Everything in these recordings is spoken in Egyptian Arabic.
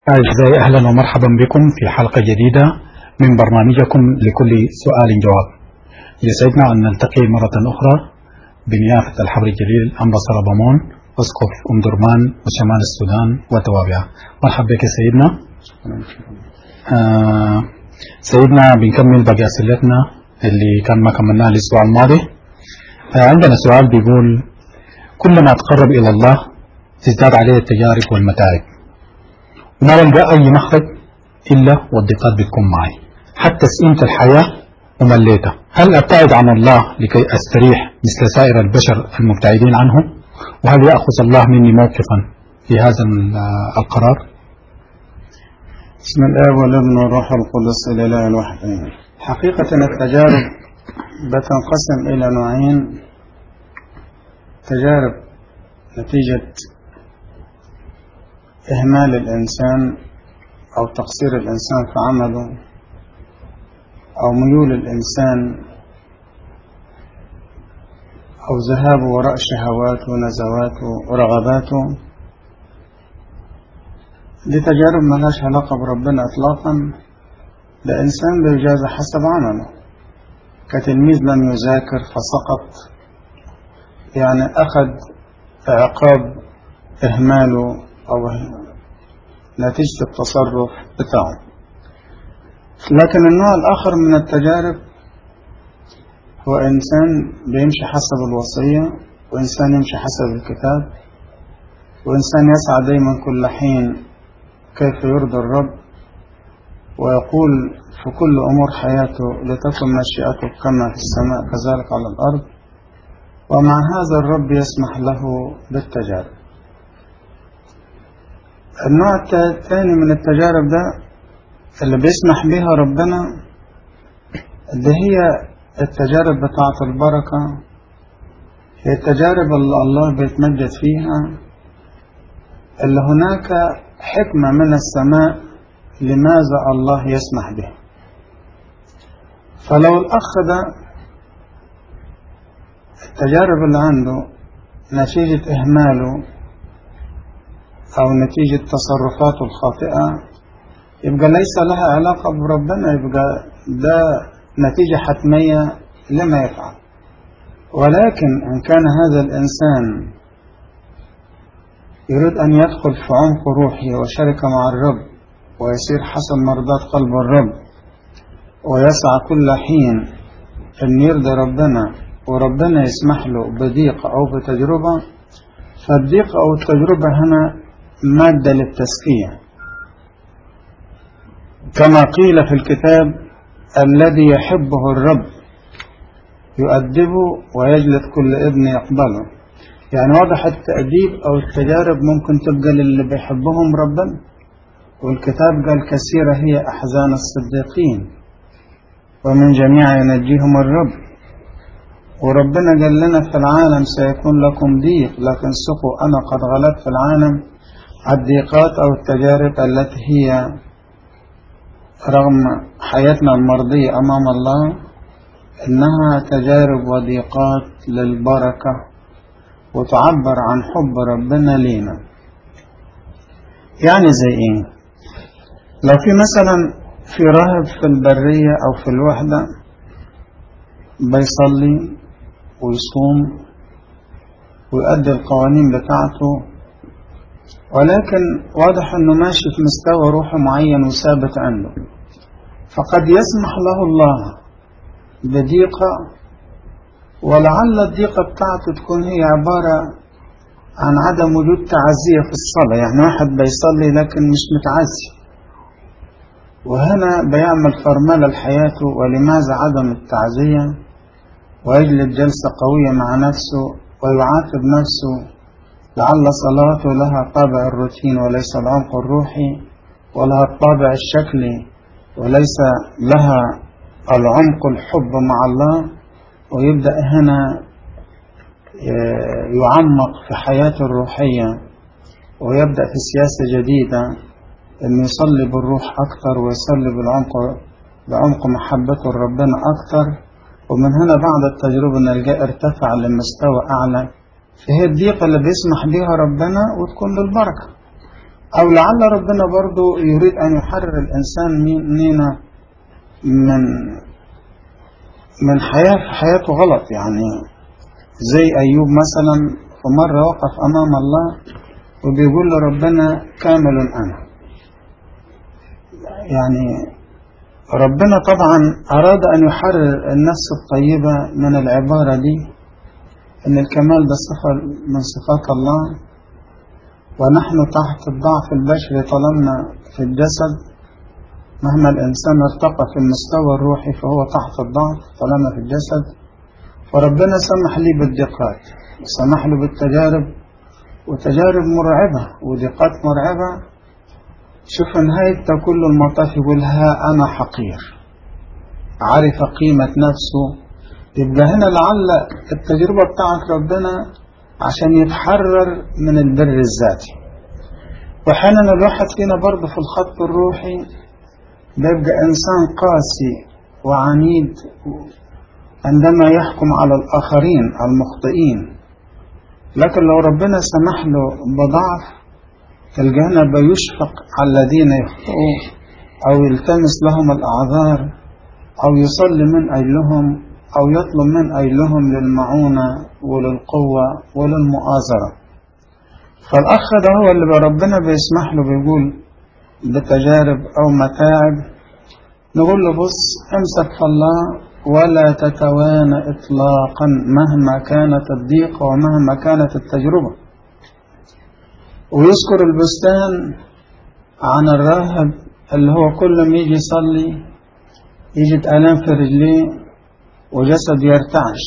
أعزائي أهلا ومرحبا بكم في حلقة جديدة من برنامجكم لكل سؤال جواب يسعدنا أن نلتقي مرة أخرى بنيافة الحبر الجليل أنبصر بامون أسقف أم درمان وشمال السودان وتوابعها مرحبا بك سيدنا آه سيدنا بنكمل باقي أسئلتنا اللي كان ما كملناها الأسبوع الماضي آه عندنا سؤال بيقول كلما تقرب إلى الله تزداد عليه التجارب والمتاعب ما بلقى أي مخرج إلا والضيقات بتكون معي حتى سئمت الحياة ومليتها هل أبتعد عن الله لكي أستريح مثل سائر البشر المبتعدين عنه وهل يأخذ الله مني موقفا في هذا القرار بسم الله والابن والروح القدس الإله الواحد حقيقة التجارب بتنقسم إلى نوعين تجارب نتيجة إهمال الإنسان أو تقصير الإنسان في عمله أو ميول الإنسان أو ذهابه وراء شهواته ونزواته ورغباته دي تجارب ملهاش علاقة بربنا إطلاقا ده إنسان بيجازى حسب عمله كتلميذ لم يذاكر فسقط يعني أخذ عقاب إهماله أو نتيجة التصرف بتاعه لكن النوع الآخر من التجارب هو إنسان بيمشي حسب الوصية وإنسان يمشي حسب الكتاب وإنسان يسعى دايما كل حين كيف يرضي الرب ويقول في كل أمور حياته لتكن مشيئته كما في السماء كذلك على الأرض ومع هذا الرب يسمح له بالتجارب النوع الثاني من التجارب ده اللي بيسمح بها ربنا اللي هي التجارب بتاعة البركة هي التجارب اللي الله بيتمجد فيها اللي هناك حكمة من السماء لماذا الله يسمح بها فلو الأخ ده التجارب اللي عنده نتيجة إهماله أو نتيجة تصرفاته الخاطئة يبقى ليس لها علاقة بربنا يبقى ده نتيجة حتمية لما يفعل ولكن إن كان هذا الإنسان يريد أن يدخل في عمق روحي وشركة مع الرب ويصير حسب مرضات قلب الرب ويسعى كل حين أن يرضي ربنا وربنا يسمح له بضيقة أو بتجربة فالضيقة أو التجربة هنا مادة للتزكية كما قيل في الكتاب الذي يحبه الرب يؤدبه ويجلد كل ابن يقبله يعني واضح التأديب أو التجارب ممكن تبقى للي بيحبهم ربنا والكتاب قال كثيرة هي أحزان الصديقين ومن جميع ينجيهم الرب وربنا قال لنا في العالم سيكون لكم ضيق لكن سقوا أنا قد غلبت في العالم الضيقات أو التجارب التي هي رغم حياتنا المرضية أمام الله إنها تجارب وضيقات للبركة وتعبر عن حب ربنا لينا يعني زي إيه لو في مثلا في راهب في البرية أو في الوحدة بيصلي ويصوم ويؤدي القوانين بتاعته ولكن واضح أنه ماشي في مستوى روحي معين وثابت عنده فقد يسمح له الله بضيقة ولعل الضيقة بتاعته تكون هي عبارة عن عدم وجود تعزية في الصلاة يعني واحد بيصلي لكن مش متعزي وهنا بيعمل فرملة لحياته ولماذا عدم التعزية ويجلب جلسة قوية مع نفسه ويعاتب نفسه لعل صلاته لها طابع الروتين وليس العمق الروحي ولها الطابع الشكلي وليس لها العمق الحب مع الله ويبدأ هنا يعمق في حياته الروحية ويبدأ في سياسة جديدة أن يصلي بالروح أكثر ويصلي بالعمق بعمق محبته لربنا أكثر ومن هنا بعد التجربة نلقاه ارتفع لمستوى أعلى فهي الضيقة اللي بيسمح بها ربنا وتكون للبركة أو لعل ربنا برضو يريد أن يحرر الإنسان مننا من من حياة حياته غلط يعني زي أيوب مثلا في مرة وقف أمام الله وبيقول لربنا كامل أنا يعني ربنا طبعا أراد أن يحرر النفس الطيبة من العبارة دي أن الكمال ده صفة من صفات الله ونحن تحت الضعف البشري طالما في الجسد مهما الإنسان ارتقى في المستوى الروحي فهو تحت الضعف طالما في الجسد فربنا سمح لي بالضيقات سمح له بالتجارب وتجارب مرعبة وضيقات مرعبة شوف نهاية كل المطاف يقول ها أنا حقير عرف قيمة نفسه يبقى هنا لعل التجربة بتاعت ربنا عشان يتحرر من البر الذاتي وحينا الواحد فينا برضه في الخط الروحي بيبقى إنسان قاسي وعنيد عندما يحكم على الآخرين المخطئين لكن لو ربنا سمح له بضعف تلقانا بيشفق على الذين يخطئوا أو يلتمس لهم الأعذار أو يصلي من أجلهم أو يطلب من أجلهم للمعونة وللقوة وللمؤازرة فالأخ ده هو اللي ربنا بيسمح له بيقول بتجارب أو متاعب نقول له بص امسك في الله ولا تتوانى إطلاقا مهما كانت الضيقة ومهما كانت التجربة ويذكر البستان عن الراهب اللي هو كل ما يجي يصلي يجد آلام في رجليه وجسد يرتعش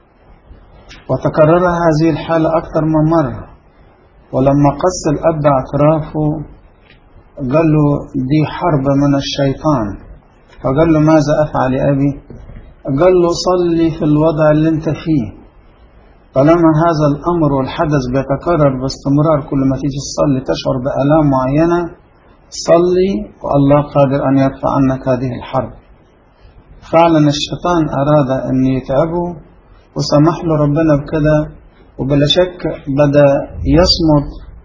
وتكرر هذه الحالة أكثر من مرة ولما قص الأب اعترافه قال له دي حرب من الشيطان فقال له ماذا أفعل يا أبي قال له صلي في الوضع اللي انت فيه طالما هذا الأمر والحدث بيتكرر باستمرار كل ما تيجي تصلي تشعر بآلام معينة صلي والله قادر أن يدفع عنك هذه الحرب فعلا الشيطان أراد أن يتعبه وسمح له ربنا بكده وبلا شك بدأ يصمد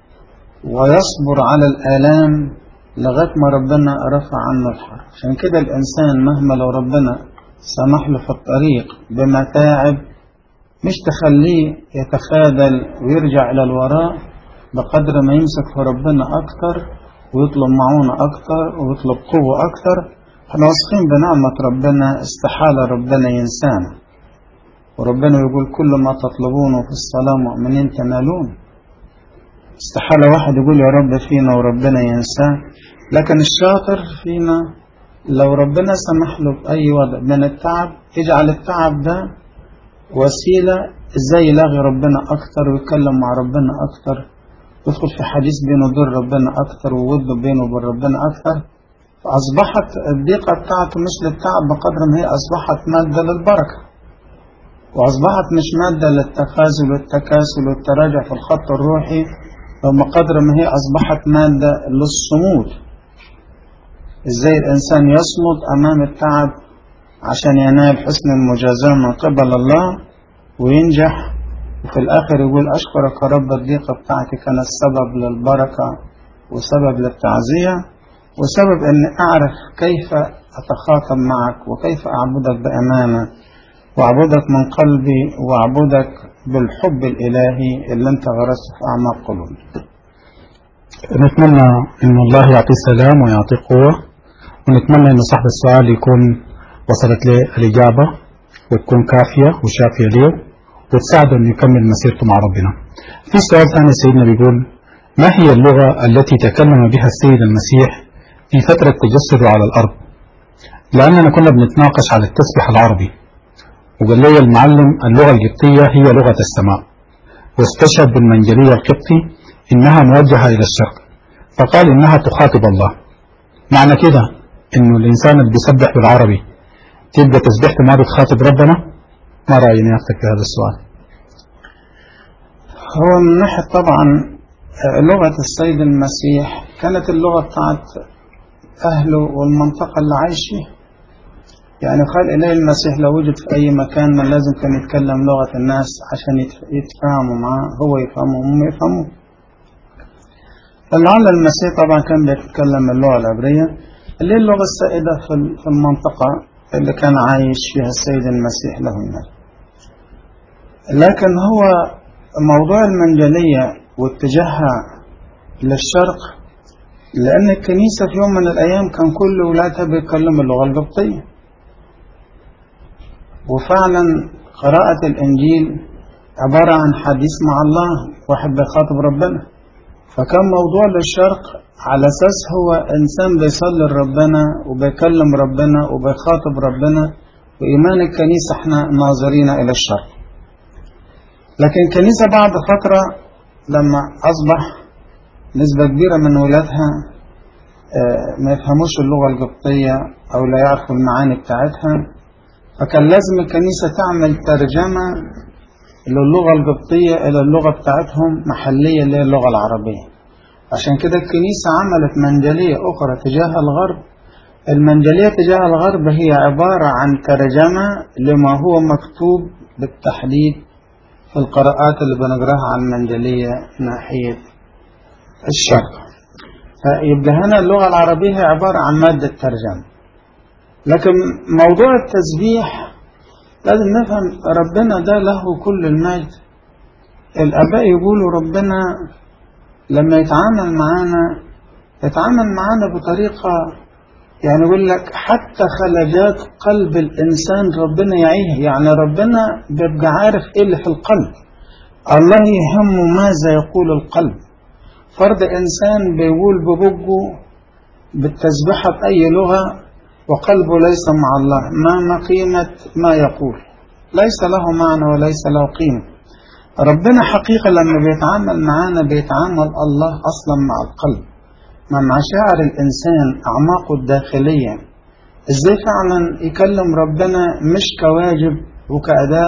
ويصبر على الآلام لغاية ما ربنا رفع عنه الحرب عشان كده الإنسان مهما لو ربنا سمح له في الطريق بمتاعب مش تخليه يتخاذل ويرجع إلى الوراء بقدر ما يمسك في ربنا أكتر ويطلب معونة أكتر ويطلب قوة أكتر احنا واثقين بنعمة ربنا استحالة ربنا ينسانا وربنا يقول كل ما تطلبونه في الصلاة مؤمنين تنالون استحالة واحد يقول يا رب فينا وربنا ينساه لكن الشاطر فينا لو ربنا سمح له بأي وضع من التعب يجعل التعب ده وسيلة ازاي يلاغي ربنا أكتر ويتكلم مع ربنا أكتر يدخل في حديث بينه وبين ربنا أكتر وود بينه وبين ربنا أكتر فأصبحت الضيقة بتاعته مش للتعب بقدر ما هي أصبحت مادة للبركة وأصبحت مش مادة للتخاذل والتكاسل والتراجع في الخط الروحي وما قدر ما هي أصبحت مادة للصمود إزاي الإنسان يصمد أمام التعب عشان ينال حسن المجازاة من قبل الله وينجح وفي الآخر يقول أشكرك يا رب الضيقة بتاعتي كانت سبب للبركة وسبب للتعزية وسبب أن أعرف كيف أتخاطب معك وكيف أعبدك بأمانة وأعبدك من قلبي وأعبدك بالحب الإلهي اللي أنت غرسته في أعماق قلوبنا نتمنى أن الله يعطيه سلام ويعطيه قوة ونتمنى أن صاحب السؤال يكون وصلت له الإجابة وتكون كافية وشافية له وتساعده أن يكمل مسيرته مع ربنا في سؤال ثاني سيدنا بيقول ما هي اللغة التي تكلم بها السيد المسيح في فترة تجسده على الأرض لأننا كنا بنتناقش على التسبيح العربي وقال لي المعلم اللغة القبطية هي لغة السماء واستشهد بالمنجلية القبطي إنها موجهة إلى الشرق فقال إنها تخاطب الله معنى كده إنه الإنسان اللي بيسبح بالعربي تبقى تسبيحته ما بتخاطب ربنا ما رأي نيافتك في هذا السؤال هو من ناحية طبعا لغة السيد المسيح كانت اللغة بتاعت أهله والمنطقة اللي عايش فيها يعني قال إليه المسيح لو وجد في أي مكان ما لازم كان يتكلم لغة الناس عشان يتفاهموا معاه هو يفهمه وهم يفهموا لعل المسيح طبعا كان بيتكلم اللغة العبرية اللي هي اللغة السائدة في في المنطقة اللي كان عايش فيها السيد المسيح له المجد لكن هو موضوع المنجلية واتجاهها للشرق لأن الكنيسة في يوم من الأيام كان كل ولادها بيتكلموا اللغة القبطية وفعلا قراءة الإنجيل عبارة عن حديث مع الله واحد بيخاطب ربنا فكان موضوع للشرق على أساس هو إنسان بيصلي لربنا وبيكلم ربنا وبيخاطب ربنا وإيمان الكنيسة احنا ناظرين إلى الشرق لكن الكنيسة بعد فترة لما أصبح نسبة كبيرة من ولادها ما يفهموش اللغة القبطية أو لا يعرفوا المعاني بتاعتها فكان لازم الكنيسة تعمل ترجمة للغة القبطية إلى اللغة بتاعتهم محلية اللي هي اللغة العربية عشان كده الكنيسة عملت منجلية أخرى تجاه الغرب المنجلية تجاه الغرب هي عبارة عن ترجمة لما هو مكتوب بالتحديد في القراءات اللي بنقراها عن المنجلية ناحية الشرق فيبقى هنا اللغة العربية هي عبارة عن مادة ترجمة لكن موضوع التسبيح لازم نفهم ربنا ده له كل المجد الآباء يقولوا ربنا لما يتعامل معانا يتعامل معانا بطريقة يعني يقول لك حتى خلجات قلب الإنسان ربنا يعيها يعني ربنا بيبقى عارف إيه اللي في القلب الله يهمه ماذا يقول القلب فرد إنسان بيقول ببقه بالتسبيحة بأي لغة وقلبه ليس مع الله ما قيمة ما يقول ليس له معنى وليس له قيمة ربنا حقيقة لما بيتعامل معانا بيتعامل الله أصلا مع القلب مع مشاعر الإنسان أعماقه الداخلية إزاي فعلا يكلم ربنا مش كواجب وكأداء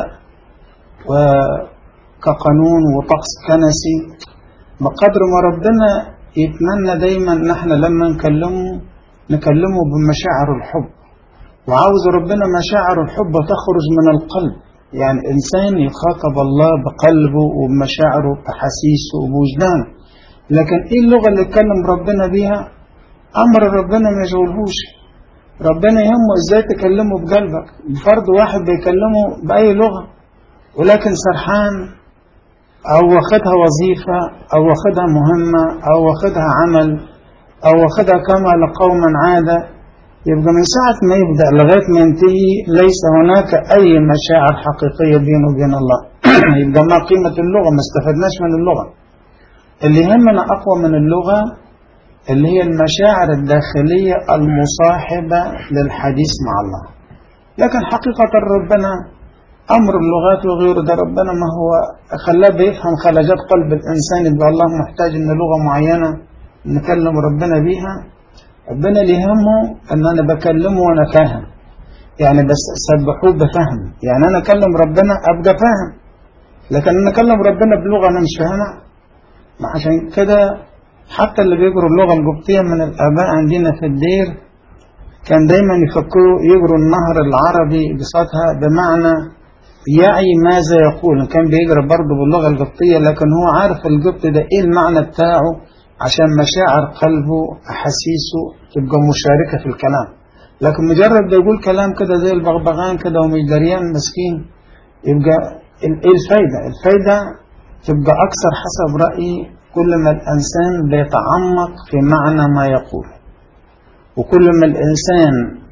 وكقانون وطقس كنسي بقدر ما ربنا يتمنى دايما نحن لما نكلمه نكلمه بمشاعر الحب وعاوز ربنا مشاعر الحب تخرج من القلب يعني إنسان يخاطب الله بقلبه وبمشاعره بحسيسه وبوجدانه لكن إيه اللغة اللي يتكلم ربنا بيها أمر ربنا ما يشغلهوش ربنا يهمه إزاي تكلمه بقلبك فرد واحد بيكلمه بأي لغة ولكن سرحان أو واخدها وظيفة أو واخدها مهمة أو واخدها عمل أو واخدها كما لقوما عادة يبقى من ساعة ما يبدأ لغاية ما ينتهي ليس هناك أي مشاعر حقيقية بينه وبين الله يبقى ما قيمة اللغة ما استفدناش من اللغة اللي يهمنا أقوى من اللغة اللي هي المشاعر الداخلية المصاحبة للحديث مع الله لكن حقيقة ربنا أمر اللغات وغيره ده ربنا ما هو خلاه بيفهم خلجات قلب الإنسان يبقى الله محتاج إن لغة معينة نكلم ربنا بيها ربنا اللي يهمه ان انا بكلمه وانا فاهم يعني بس سبحوه بفهم يعني انا اكلم ربنا ابقى فاهم لكن انا اكلم ربنا بلغه انا مش فاهمها عشان كده حتى اللي بيقروا اللغه القبطيه من الاباء عندنا في الدير كان دايما يفكروا يقروا النهر العربي بصوتها بمعنى يعي ماذا يقول كان بيقرا برضه باللغه القبطيه لكن هو عارف القبط ده ايه المعنى بتاعه عشان مشاعر قلبه أحاسيسه تبقى مشاركة في الكلام لكن مجرد ده يقول كلام كده زي البغبغان كده ومش دريان مسكين يبقى ايه الفايدة الفايدة تبقى أكثر حسب رأيي كل ما الإنسان بيتعمق في معنى ما يقول وكل ما الإنسان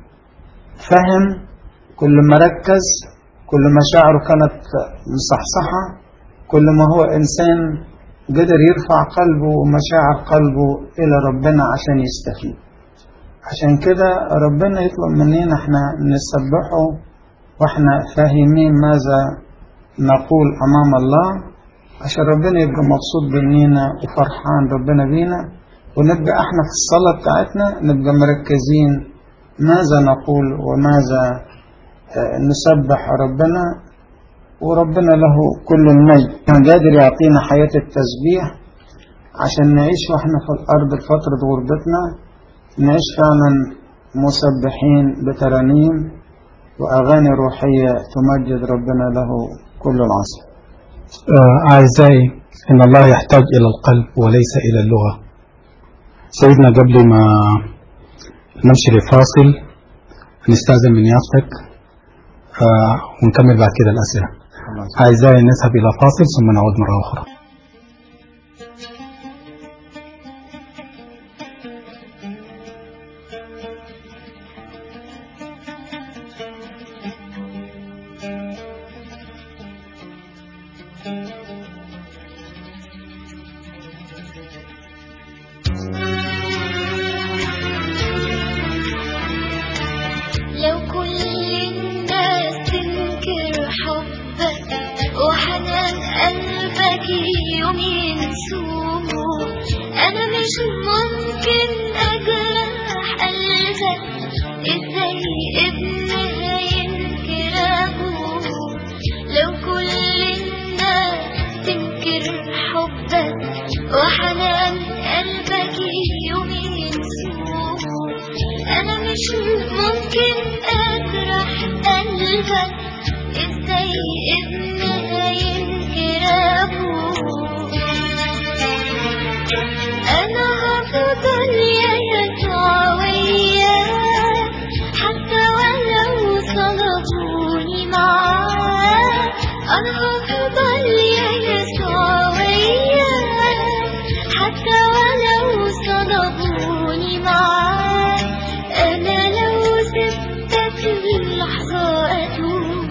فهم كل ما ركز كل ما شعره كانت مصحصحة كل ما هو إنسان قدر يرفع قلبه ومشاعر قلبه إلى ربنا عشان يستفيد عشان كده ربنا يطلب مننا احنا نسبحه واحنا فاهمين ماذا نقول أمام الله عشان ربنا يبقى مبسوط بيننا وفرحان ربنا بينا ونبقى احنا في الصلاة بتاعتنا نبقى مركزين ماذا نقول وماذا نسبح ربنا وربنا له كل المجد قادر يعطينا حياة التسبيح عشان نعيش واحنا في الأرض فترة غربتنا نعيش فعلا مسبحين بترانيم وأغاني روحية تمجد ربنا له كل العصر أعزائي إن الله يحتاج إلى القلب وليس إلى اللغة سيدنا قبل ما نمشي لفاصل نستأذن من يافطك آه ونكمل بعد كده الأسئلة أعزائي نذهب إلى فاصل ثم نعود مرة أخرى لو كل الناس تنكر حبك وحنان قلبك يوم ينسوه انا مش ممكن اجرح قلبك ازاي ابن هينكر ابوه لو كل الناس تنكر حبك وحنان قلبك يوم ينسوه انا مش ممكن اجرح قلبك ازاي ابن هينكر ابوه انا هفضل يا يسوع وياك حتى ولو صلبوني معاك انا هفضل يا يسوع وياك حتى ولو صلبوني معاك انا لو سبتك للحظة اتوب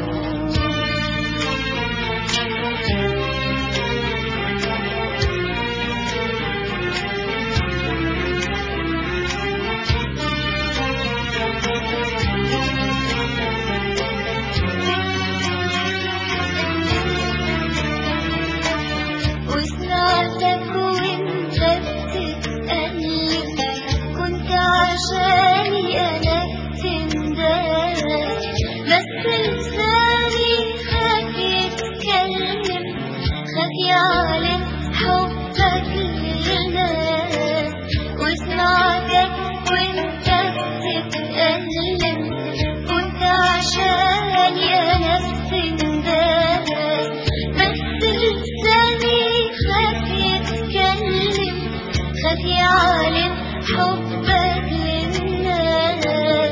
وسمعتك وانت بتتقلب كنت عشاني انا بتندم بس لساني خاف يتكلم خاف يعلن حبك للناس وسمعتك وانت بتتقلب كنت عشاني انا بتندم بس لساني خاف يتكلم خاف يعلن حبك للناس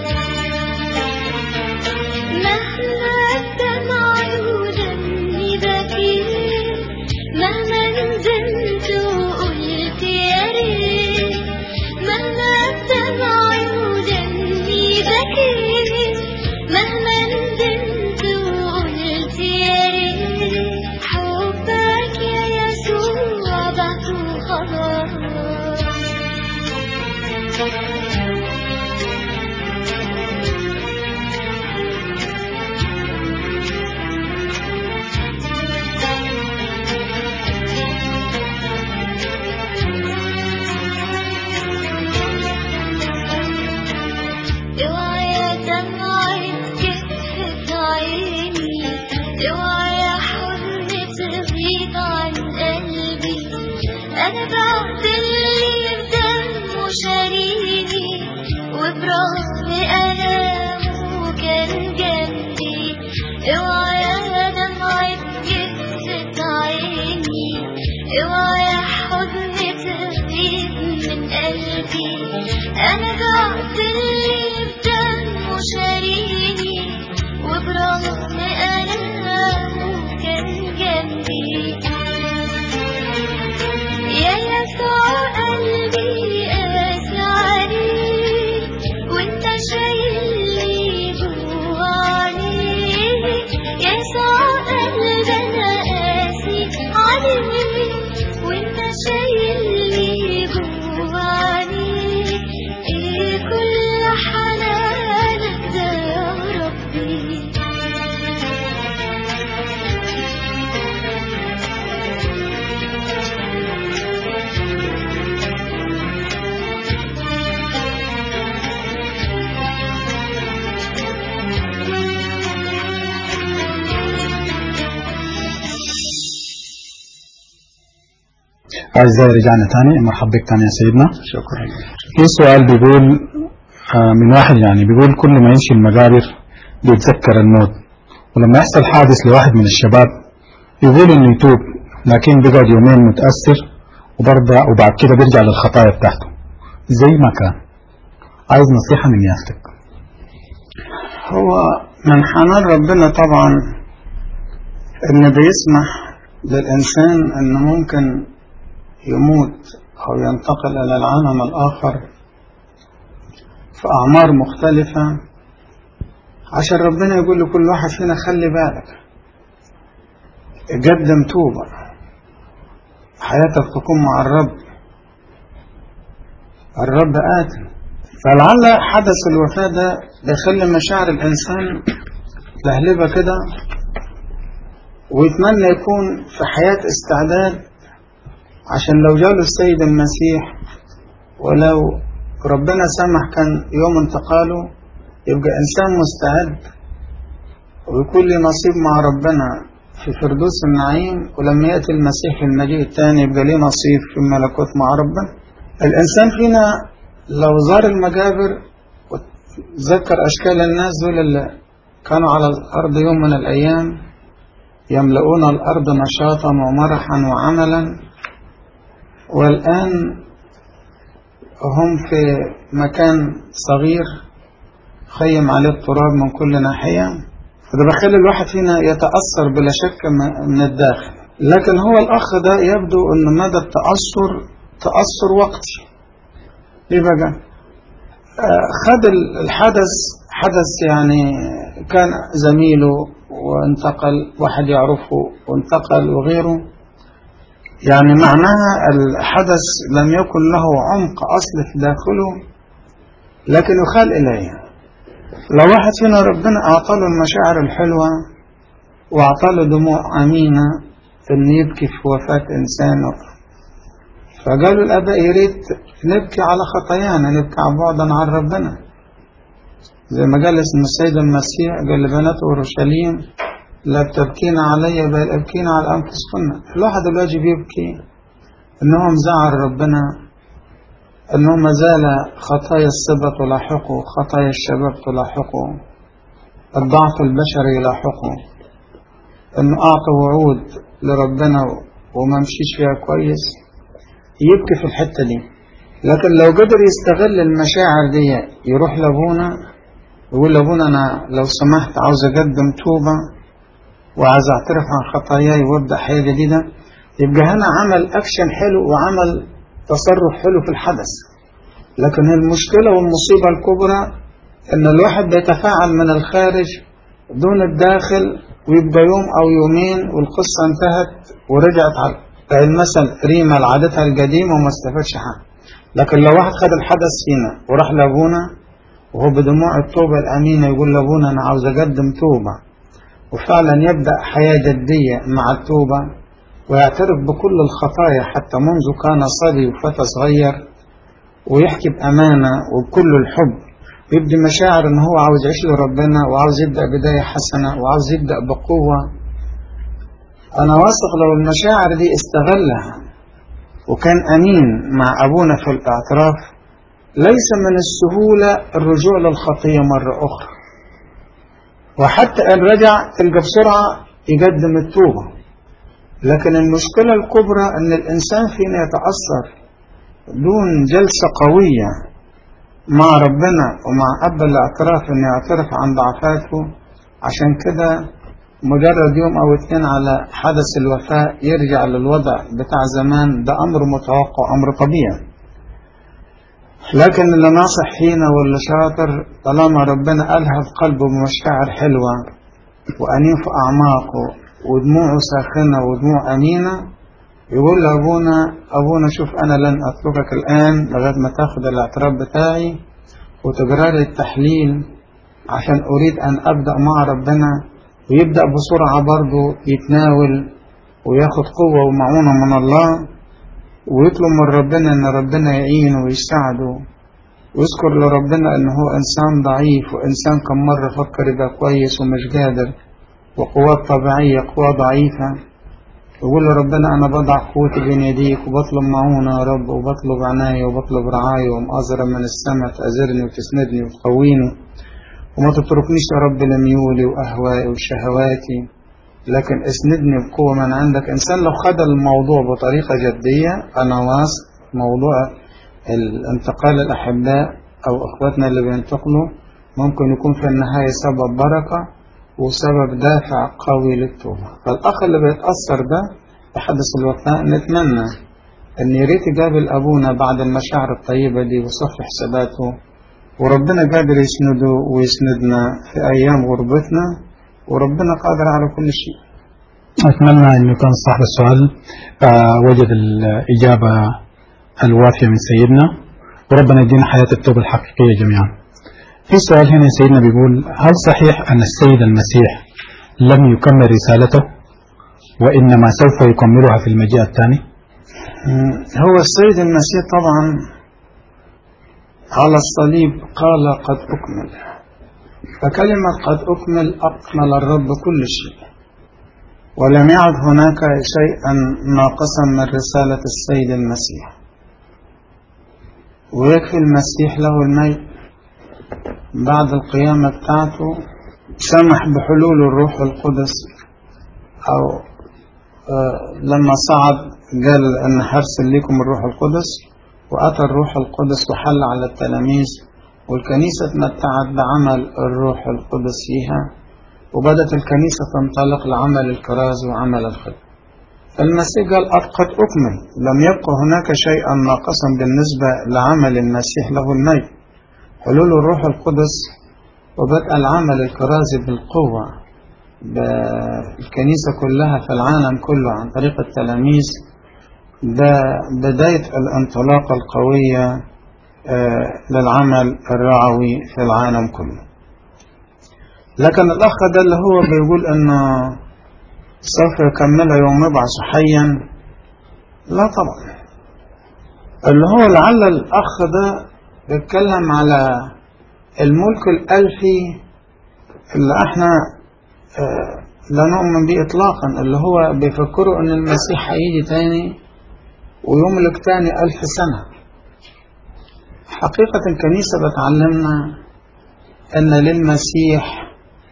مهما الدمع ودمي بكيت مهما ندمت وقلت يا ريت مهما الدمع ودمي بكيت مهما ندمت وقلت يا ريت حبك يا يسوع بعته خلاص اوعى يا دمعة كتف عيني اوعى يا حزن تغيب عن قلبي انا بعد اللي بدمه شاريني وبرغم الامه كان جنبي اوعى يا دمعة كتف عيني اوعى يا حزن تغيب من قلبي انا بعد اللي بدمه شاريني وبرغم ألمه كان جنبي يا يسوع قلبي قاسي عليك وانت شايلني جوا عينيك يا يسوع قلبي انا قاسي عليك وانت شايلني جوا عينيك ايه كل حنانك ده يا ربي أعزائي رجعنا تاني مرحبا بك تاني يا سيدنا شكرا في سؤال بيقول آه، من واحد يعني بيقول كل ما يمشي المقابر بيتذكر الموت ولما يحصل حادث لواحد من الشباب يقول انه يتوب لكن بيقعد يومين متأثر وبرضه وبعد كده بيرجع للخطايا بتاعته زي ما كان عايز نصيحة من يافتك هو من حنان ربنا طبعا ان بيسمح للانسان انه ممكن يموت او ينتقل الى العالم الاخر في اعمار مختلفة عشان ربنا يقول لكل واحد فينا خلي بالك قدم توبة حياتك تكون مع الرب الرب آتي فلعل حدث الوفاة ده بيخلي مشاعر الإنسان لهلبة كده ويتمنى يكون في حياة استعداد عشان لو جاله السيد المسيح ولو ربنا سمح كان يوم انتقاله يبقى إنسان مستعد ويكون لي نصيب مع ربنا في فردوس النعيم ولما يأتي المسيح في المجيء الثاني يبقى ليه نصيب في الملكوت مع ربنا الإنسان فينا لو زار المجابر وتذكر أشكال الناس دول اللي كانوا على الأرض يوم من الأيام يملؤون الأرض نشاطا ومرحا وعملا والآن هم في مكان صغير خيم عليه التراب من كل ناحية فده بخلي الواحد فينا يتأثر بلا شك من الداخل لكن هو الأخ ده يبدو أن مدى التأثر تأثر وقتي ليه بقى آه خد الحدث حدث يعني كان زميله وانتقل واحد يعرفه وانتقل وغيره يعني معناها الحدث لم يكن له عمق أصل في داخله لكن يخال إليه لو واحد فينا ربنا أعطاله المشاعر الحلوة وأعطاله دموع أمينة إن يبكي في وفاة إنسان فقالوا الآباء يا ريت نبكي على خطايانا نبكي عن بعدا عن ربنا زي ما قال اسم السيد المسيح قال لبنات أورشليم لا بتبكين علي بل ابكين على أنفسكن الواحد الواجب يبكي إنه مزعل ربنا إنه ما زال خطايا الصبا تلاحقه خطايا الشباب تلاحقه الضعف البشري يلاحقه إنه أعطى وعود لربنا وما مشيش فيها كويس يبكي في الحتة دي لكن لو قدر يستغل المشاعر دي يروح لابونا يقول لابونا أنا لو سمحت عاوز أقدم توبة وعايز أعترف عن خطاياي وأبدأ حياة جديدة يبقى هنا عمل أكشن حلو وعمل تصرف حلو في الحدث لكن المشكلة والمصيبة الكبرى إن الواحد بيتفاعل من الخارج دون الداخل ويبقى يوم أو يومين والقصة انتهت ورجعت على المثل ريما لعادتها القديمة وما استفادش حاجة لكن لو واحد خد الحدث فينا وراح لابونا وهو بدموع التوبة الأمينة يقول لابونا أنا عاوز أقدم توبة وفعلا يبدأ حياة جدية مع التوبة ويعترف بكل الخطايا حتى منذ كان صبي وفتى صغير ويحكي بأمانة وبكل الحب ويبدي مشاعر ان هو عاوز يعيش لربنا وعاوز يبدأ بداية حسنة وعاوز يبدأ بقوة أنا واثق لو المشاعر دي استغلها وكان أمين مع أبونا في الاعتراف ليس من السهولة الرجوع للخطية مرة أخرى وحتى إن رجع تلقى بسرعة يقدم التوبة لكن المشكلة الكبرى أن الإنسان فينا يتأثر دون جلسة قوية مع ربنا ومع أب الاعتراف أن يعترف عن ضعفاته عشان كده مجرد يوم أو اتنين على حدث الوفاة يرجع للوضع بتاع زمان ده أمر متوقع أمر طبيعي لكن اللي ناصح فينا واللي شاطر طالما ربنا ألهف قلبه بمشاعر حلوة وأنين في أعماقه ودموعه ساخنة ودموع أمينة يقول لأبونا أبونا شوف أنا لن أتركك الآن لغاية ما تاخد الاعتراف بتاعي وتقرأ لي التحليل عشان أريد أن أبدأ مع ربنا ويبدأ بسرعة برضه يتناول وياخد قوة ومعونة من الله ويطلب من ربنا أن ربنا يعينه ويساعده ويذكر لربنا أن هو إنسان ضعيف وإنسان كم مرة فكر يبقى كويس ومش قادر وقوات طبيعية قوة ضعيفة يقول لربنا أنا بضع قوتي بين يديك وبطلب معونة يا رب وبطلب عناية وبطلب رعاية ومأزرة من السماء تأزرني وتسندني وتقويني وما تتركنيش يا رب لميولي وأهوائي وشهواتي لكن اسندني بقوة من عندك إنسان لو خد الموضوع بطريقة جدية أنا واثق موضوع الانتقال الأحباء أو أخواتنا اللي بينتقلوا ممكن يكون في النهاية سبب بركة وسبب دافع قوي للتوبة فالأخ اللي بيتأثر ده بحدث الوفاة نتمنى أن يريت يقابل أبونا بعد المشاعر الطيبة دي وصف حساباته وربنا قادر يسنده ويسندنا في أيام غربتنا وربنا قادر على كل شيء أتمنى أنه كان صاحب السؤال آه، وجد الإجابة الوافية من سيدنا وربنا يدينا حياة التوبة الحقيقية جميعا في سؤال هنا سيدنا بيقول هل صحيح أن السيد المسيح لم يكمل رسالته وإنما سوف يكملها في المجيء الثاني مم. هو السيد المسيح طبعا على الصليب قال قد أكمل فكلمة قد أكمل أكمل الرب كل شيء ولم يعد هناك شيئا ناقصا من رسالة السيد المسيح ويكفي المسيح له الميت بعد القيامة بتاعته سمح بحلول الروح القدس أو آه لما صعد قال أن هرسل لكم الروح القدس وأتى الروح القدس وحل على التلاميذ والكنيسة اتمتعت بعمل الروح القدس فيها وبدأت الكنيسة تنطلق لعمل الكراز وعمل الخدمة فالمسيح قال قد أكمل لم يبقى هناك شيئا ناقصا بالنسبة لعمل المسيح له الميت حلول الروح القدس وبدأ العمل الكرازي بالقوة بالكنيسة كلها في العالم كله عن طريق التلاميذ ده بداية الانطلاقة القوية آه، للعمل الرعوي في العالم كله لكن الأخ ده اللي هو بيقول أنه سوف يكملها يوم يبعث حيا لا طبعا اللي هو لعل الأخ ده بيتكلم على الملك الألفي اللي احنا آه، لا نؤمن به إطلاقا اللي هو بيفكروا أن المسيح هيجي تاني ويملك تاني ألف سنة حقيقة الكنيسة بتعلمنا أن للمسيح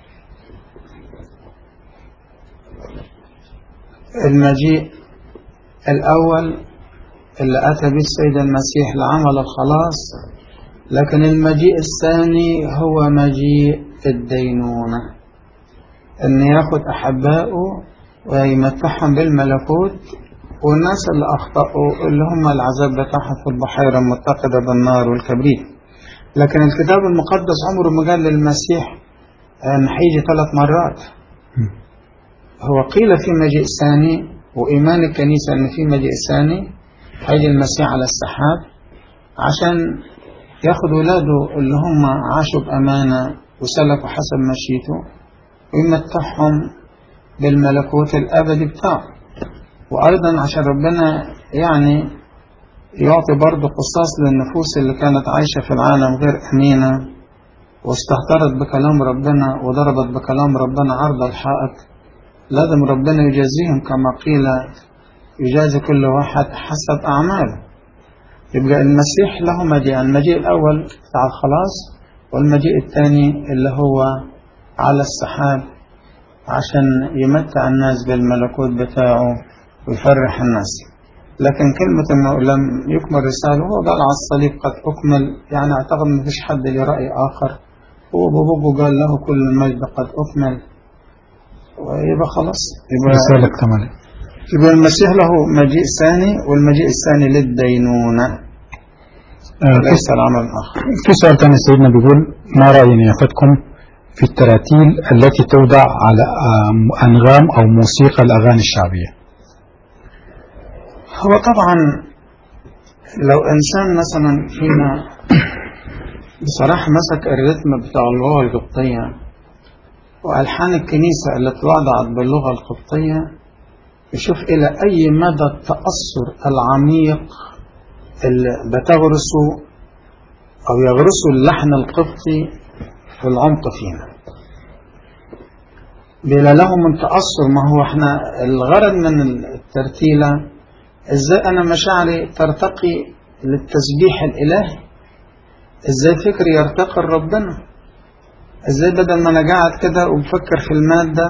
المجيء الأول اللي أتى به السيد المسيح لعمل الخلاص لكن المجيء الثاني هو مجيء الدينونة أن ياخد أحبائه ويمتعهم بالملكوت والناس اللي أخطأوا اللي هم العذاب بتاعهم في البحيرة المتقدة بالنار والكبريت لكن الكتاب المقدس عمره ما قال للمسيح أن هيجي ثلاث مرات هو قيل في مجيء ثاني وإيمان الكنيسة أن في مجيء ثاني هيجي المسيح على السحاب عشان ياخد ولاده اللي هم عاشوا بأمانة وسلكوا حسب مشيته ويمتعهم بالملكوت الأبدي بتاعه وأيضا عشان ربنا يعني يعطي برضه قصاص للنفوس اللي كانت عايشة في العالم غير أمينة واستهترت بكلام ربنا وضربت بكلام ربنا عرض الحائط لازم ربنا يجازيهم كما قيل يجازي كل واحد حسب أعماله يبقى المسيح له مجيء المجيء الأول بتاع الخلاص والمجيء الثاني اللي هو على السحاب عشان يمتع الناس بالملكوت بتاعه ويفرح الناس لكن كلمة انه لم يكمل رسالة هو قال على الصليب قد اكمل يعني اعتقد ما فيش حد له رأي اخر هو بابوه قال له كل المجد قد اكمل ويبقى خلاص يبقى, رسالة كمال يبقى المسيح له مجيء ثاني والمجيء الثاني للدينونة آه، في ليس العمل الآخر في سؤال ثاني سيدنا بيقول ما رأي نيافتكم في التراتيل التي توضع على آم، أنغام أو موسيقى الأغاني الشعبية هو طبعا لو إنسان مثلا فينا بصراحة مسك الرتم بتاع اللغة القبطية وألحان الكنيسة اللي اتوضعت باللغة القبطية يشوف إلى أي مدى التأثر العميق اللي بتغرسه أو يغرسه اللحن القبطي في العمق فينا بلا له من تأثر ما هو احنا الغرض من الترتيلة ازاي انا مشاعري ترتقي للتسبيح الالهي ازاي فكري يرتقي لربنا ازاي بدل ما انا قاعد كده وبفكر في المادة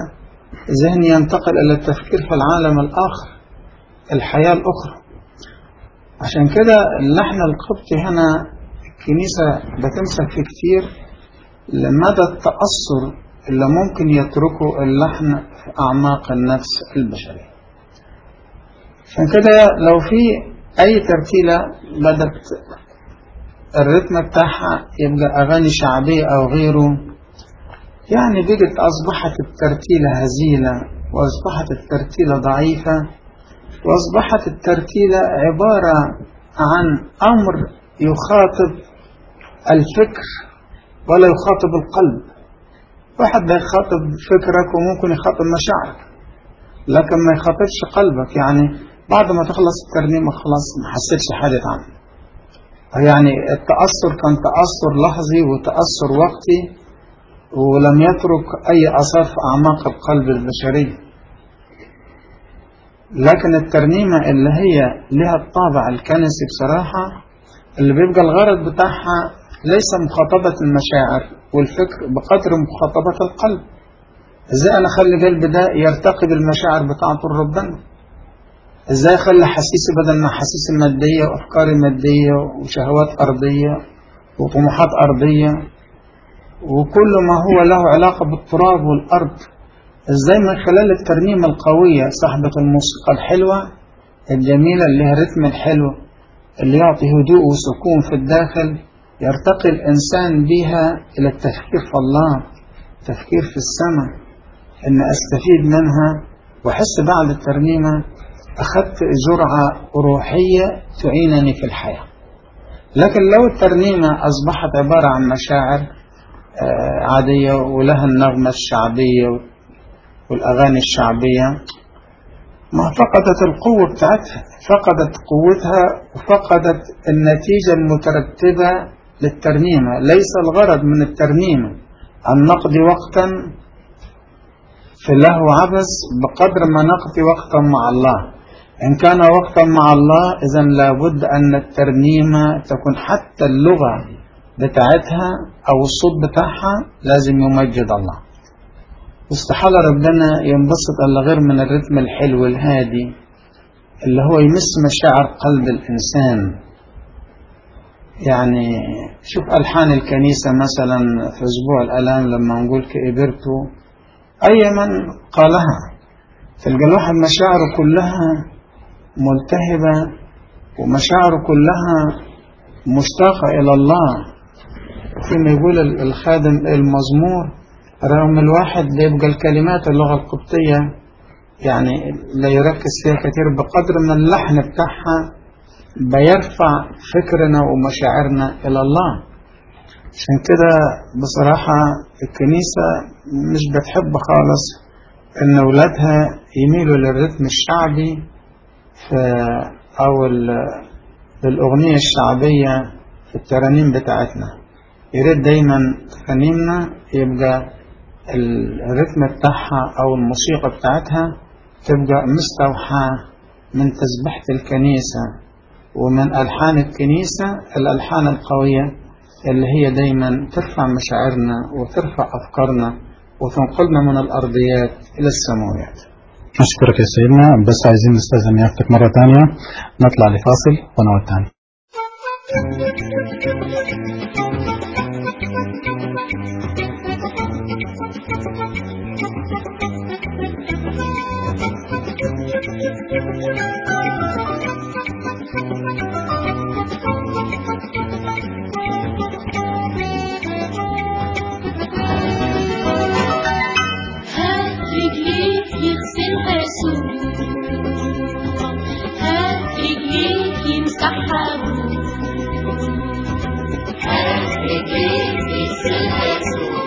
ذهني ينتقل الى التفكير في العالم الاخر الحياة الاخرى عشان كده اللحن القبطي هنا الكنيسة بتمسك فيه كتير لمدى التأثر اللي ممكن يتركه اللحن في أعماق النفس البشرية عشان كده لو في أي ترتيلة بدت الرتم بتاعها يبقى أغاني شعبية أو غيره يعني بقت أصبحت الترتيلة هزيلة وأصبحت الترتيلة ضعيفة وأصبحت الترتيلة عبارة عن أمر يخاطب الفكر ولا يخاطب القلب واحد ده يخاطب فكرك وممكن يخاطب مشاعرك لكن ما يخاطبش قلبك يعني بعد ما تخلص الترنيمة خلاص ما حسيتش حاجة عنه يعني التأثر كان تأثر لحظي وتأثر وقتي ولم يترك أي أثر في أعماق القلب البشري لكن الترنيمة اللي هي لها الطابع الكنسي بصراحة اللي بيبقى الغرض بتاعها ليس مخاطبة المشاعر والفكر بقدر مخاطبة القلب ازاي انا اخلي قلبي ده يرتقي بالمشاعر بتاعته ربنا ازاي اخلي حسيسي بدل ما حسيسي مادية وافكاري مادية وشهوات ارضية وطموحات ارضية وكل ما هو له علاقة بالتراب والارض ازاي من خلال الترنيمة القوية صاحبة الموسيقى الحلوة الجميلة اللي هي رتم الحلو اللي يعطي هدوء وسكون في الداخل يرتقي الإنسان بها إلى التفكير في الله تفكير في السماء إن أستفيد منها وأحس بعد الترنيمة أخذت جرعة روحية تعينني في الحياة لكن لو الترنيمة أصبحت عبارة عن مشاعر عادية ولها النغمة الشعبية والأغاني الشعبية ما فقدت القوة بتاعتها فقدت قوتها وفقدت النتيجة المترتبة للترنيمة ليس الغرض من الترنيمة أن نقضي وقتا في لهو عبث بقدر ما نقضي وقتا مع الله إن كان وقتا مع الله إذا لابد أن الترنيمة تكون حتى اللغة بتاعتها أو الصوت بتاعها لازم يمجد الله واستحالة ربنا ينبسط إلا غير من الرتم الحلو الهادي اللي هو يمس مشاعر قلب الإنسان يعني شوف ألحان الكنيسة مثلا في أسبوع الألام لما نقول كإبرتو أي من قالها تلقى الواحد مشاعره كلها ملتهبة ومشاعره كلها مشتاقة إلى الله فيما يقول الخادم المزمور رغم الواحد بيبقى الكلمات اللغة القبطية يعني لا يركز فيها كثير بقدر ما اللحن بتاعها بيرفع فكرنا ومشاعرنا إلى الله عشان كده بصراحة الكنيسة مش بتحب خالص إن أولادها يميلوا للرتم الشعبي في أو للأغنية الشعبية في الترانيم بتاعتنا يريد دايما ترانيمنا يبقى الرتم بتاعها أو الموسيقى بتاعتها تبقى مستوحاة من تسبحة الكنيسة ومن ألحان الكنيسة الألحان القوية اللي هي دايما ترفع مشاعرنا وترفع أفكارنا وتنقلنا من الأرضيات إلى السماويات أشكرك يا سيدنا بس عايزين نستاذن يافتك مرة تانية نطلع لفاصل ونعود تاني هات رجليك يغسلها يسوع هات رجليك يمسحها هات رجليك يغسلها يسوع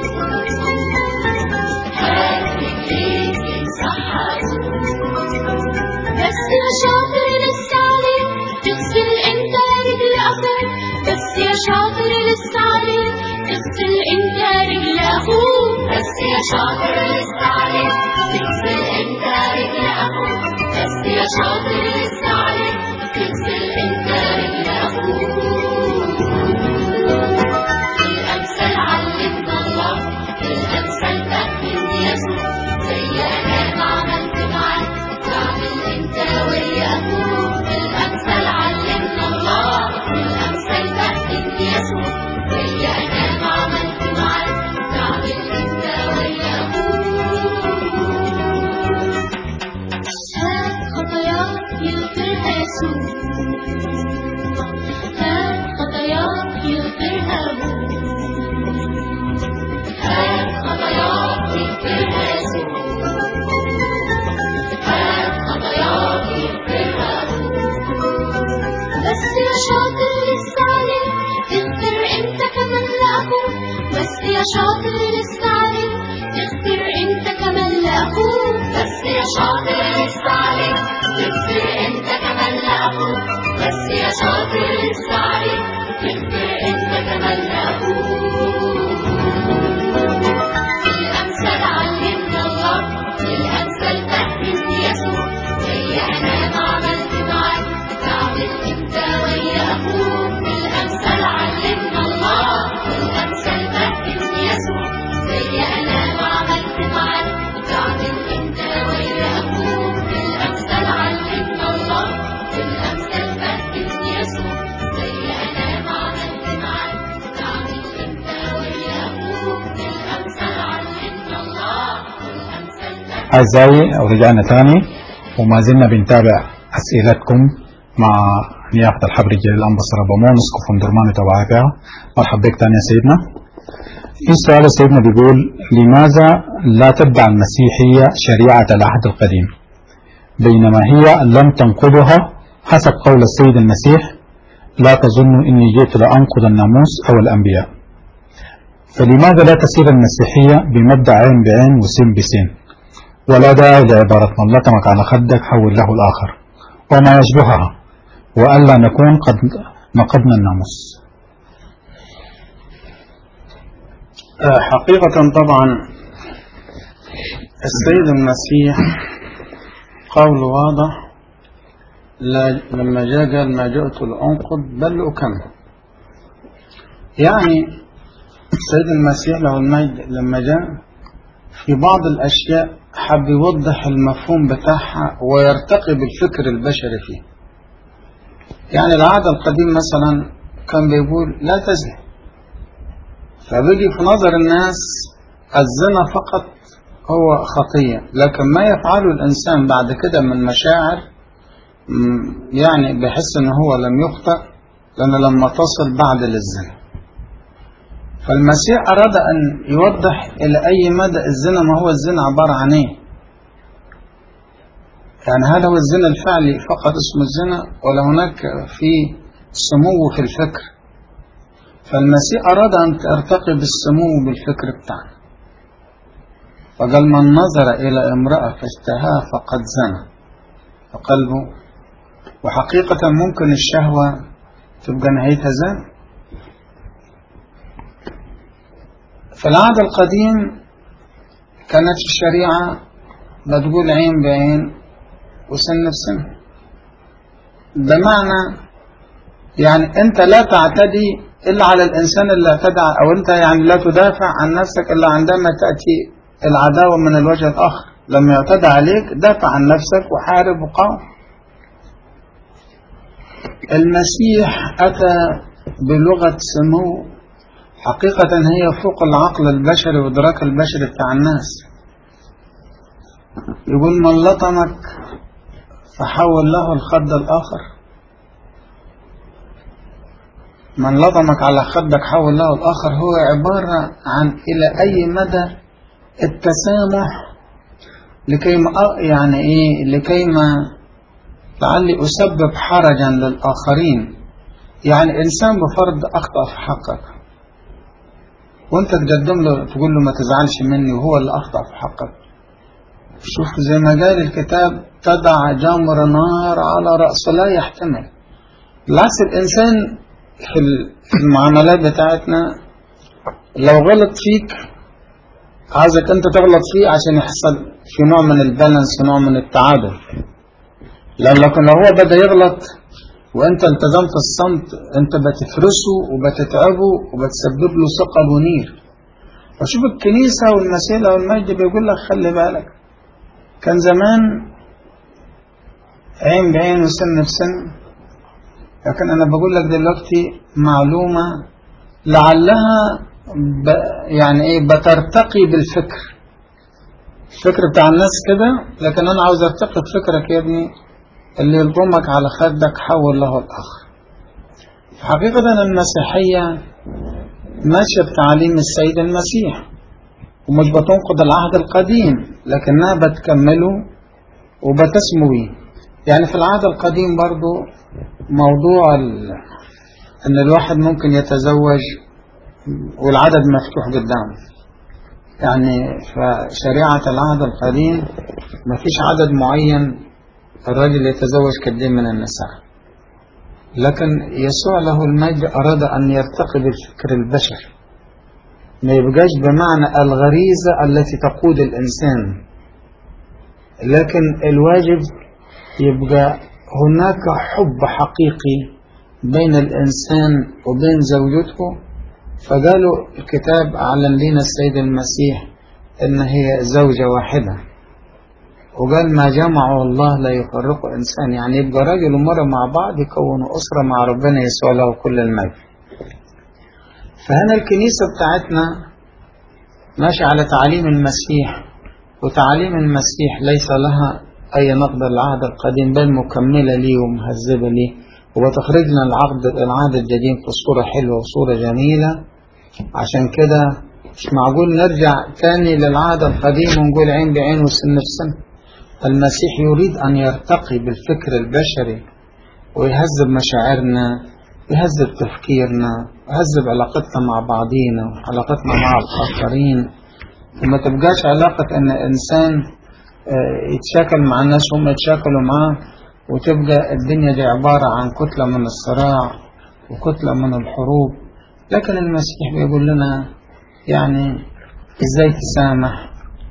هات رجليك يمسحها بس يا شاطر لسه عليك تغسل انت رجل اخوك بس يا شاطر لسه عليك تغسل انت رجل اخوك بس يا شاطر لسه عليك تغسل انت رجل اخوك بس يا شاطر لسه عليك تغسل انت رجل اخوك الامثال علمنا الله الامثال فهمني يسوع زي انا ما عملت معاك تعمل انت ويا اخوك الامثال علمنا يا شاطر لسه عليك تغفر انت كمان لاخوك بس يا شاطر لسه عليك تغفر انت كمان لاخوك بس يا شاطر لسه عليك تغفر انت كمان لاخوك الامثل علمنا الله الامثل فهمني يسوع زي انا ما عملت معاك تعمل انت ويا اخوك الامثل علمنا الله الامثل فهمني يسوع زي انا ما عملت معاك تعمل انت ويا اخوك الامثل علمنا الله الامثل فهمني يسوع زي انا ما عملت معاك تعمل انت ويا اخوك الامثل علمنا الله الامثل أعزائي ورجعنا تاني وما زلنا بنتابع أسئلتكم مع نيافة الحبر الجليل الأنبصر بمون اسقف درمان توابع مرحبا بك تاني يا سيدنا في سؤال سيدنا بيقول لماذا لا تتبع المسيحية شريعة العهد القديم بينما هي لم تنقضها حسب قول السيد المسيح لا تظن إني جئت لأنقض الناموس أو الأنبياء فلماذا لا تسير المسيحية بمبدأ عين بعين وسين بسين ولا داعي لعبارة من لطمك على خدك حول له الآخر وما يشبهها وألا نكون قد نقضنا الناموس آه، حقيقة طبعا السيد المسيح قول واضح لا لما جاء قال ما جئت لأنقض بل أكمل يعني السيد المسيح له المجد لما جاء في بعض الأشياء حب يوضح المفهوم بتاعها ويرتقي بالفكر البشري فيه يعني العهد القديم مثلا كان بيقول لا تزني فبيجي في نظر الناس الزنا فقط هو خطية لكن ما يفعله الإنسان بعد كده من مشاعر م، يعني بحس ان هو لم يخطئ لأنه لما تصل بعد للزنا فالمسيح أراد أن يوضح إلى أي مدى الزنا ما هو الزنا عبارة عن إيه يعني هل هو الزنا الفعلي فقط اسمه الزنا ولا هناك في سمو في الفكر فالمسيح أراد أن ترتقي بالسمو بالفكر بتاعنا فقال من نظر إلى امرأة فاشتهاها فقد زنى فقلبه وحقيقة ممكن الشهوة تبقى نهايتها زنا في العهد القديم كانت الشريعة بتقول عين بعين وسن بسن بمعنى يعني أنت لا تعتدي إلا على الإنسان اللي اعتدى أو أنت يعني لا تدافع عن نفسك إلا عندما تأتي العداوة من الوجه الآخر لما يعتدى عليك دافع عن نفسك وحارب وقاوم المسيح أتى بلغة سمو حقيقة هي فوق العقل البشري وإدراك البشري بتاع الناس يقول من لطمك فحول له الخد الآخر من لطمك على خدك حول له الآخر هو عبارة عن إلى أي مدى التسامح لكي ما يعني إيه لكي ما لعلي أسبب حرجا للآخرين يعني إنسان بفرض أخطأ في حقك وانت تقدم له تقول له ما تزعلش مني وهو اللي اخطا في حقك شوف زي ما قال الكتاب تدع جمر نار على رأسه لا يحتمل بالعكس الإنسان في في المعاملات بتاعتنا لو غلط فيك عايزك أنت تغلط فيه عشان يحصل في نوع من البالانس نوع من التعادل لأن لكن لو هو بدأ يغلط وانت التزمت الصمت انت بتفرسه وبتتعبه وبتسبب له ثقل ونير فشوف الكنيسة والمسيلة والمجد بيقول لك خلي بالك كان زمان عين بعين وسن بسن لكن انا بقول لك دلوقتي معلومة لعلها ب يعني ايه بترتقي بالفكر الفكر بتاع الناس كده لكن انا عاوز ارتقي بفكرك يا ابني اللي يلطمك على خدك حول له الآخر حقيقة المسيحية ماشية بتعليم السيد المسيح ومش بتنقض العهد القديم لكنها بتكمله وبتسمو بيه يعني في العهد القديم برضو موضوع ال... ان الواحد ممكن يتزوج والعدد مفتوح قدامه يعني فشريعة العهد القديم ما فيش عدد معين الرجل يتزوج كالدين من النساء لكن يسوع له المجد أراد أن يرتقي بالفكر البشري ما يبقاش بمعنى الغريزة التي تقود الإنسان لكن الواجب يبقى هناك حب حقيقي بين الإنسان وبين زوجته فقالوا الكتاب أعلن لنا السيد المسيح إن هي زوجة واحدة وقال ما جمعه الله لا يفرقه إنسان يعني يبقى راجل ومرة مع بعض يكونوا أسرة مع ربنا يسوع له كل المجد فهنا الكنيسة بتاعتنا ماشية على تعاليم المسيح وتعاليم المسيح ليس لها أي نقد العهد القديم بل مكملة ليه ومهذبة ليه وبتخرجنا العقد العهد الجديد في صورة حلوة وصورة جميلة عشان كده مش معقول نرجع تاني للعهد القديم ونقول عين بعين وسن بسن المسيح يريد أن يرتقي بالفكر البشري ويهذب مشاعرنا يهذب تفكيرنا يهذب علاقتنا مع بعضينا وعلاقتنا مع الآخرين وما تبقاش علاقة أن إنسان يتشاكل مع الناس هم يتشاكلوا معاه وتبقى الدنيا دي عبارة عن كتلة من الصراع وكتلة من الحروب لكن المسيح بيقول لنا يعني ازاي تسامح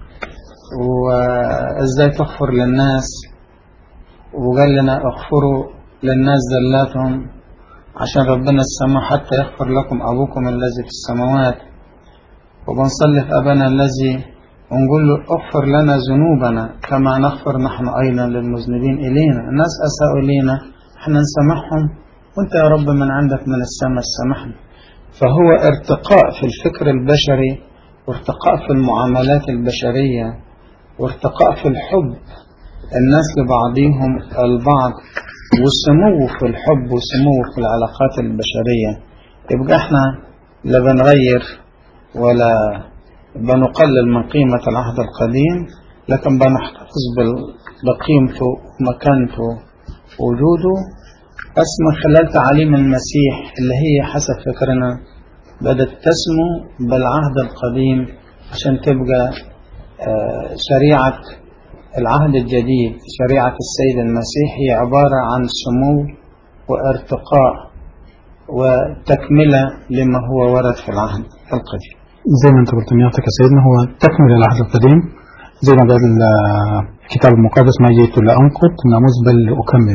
وازاي تغفر للناس وقال لنا اغفروا للناس زلاتهم عشان ربنا السماء حتى يغفر لكم أبوكم الذي في السماوات وبنصلي في أبانا الذي ونقول له اغفر لنا ذنوبنا كما نغفر نحن أيضا للمذنبين إلينا الناس أساءوا إلينا احنا نسامحهم وانت يا رب من عندك من السماء سامحنا فهو ارتقاء في الفكر البشري وارتقاء في المعاملات البشرية وارتقاء في الحب الناس لبعضهم البعض والسمو في الحب والسمو في العلاقات البشرية يبقى احنا لا بنغير ولا بنقلل من قيمة العهد القديم لكن بنحتفظ بقيمته ومكانته ووجوده بس من خلال تعاليم المسيح اللي هي حسب فكرنا بدأت تسمو بالعهد القديم عشان تبقى شريعة العهد الجديد شريعة السيد المسيح هي عبارة عن سمو وارتقاء وتكملة لما هو ورد في العهد القديم زي ما انت قلت يعطيك يا سيدنا هو تكمل العهد القديم زي ما قال الكتاب المقدس ما جئت لأنقض ناموس بل لأكمل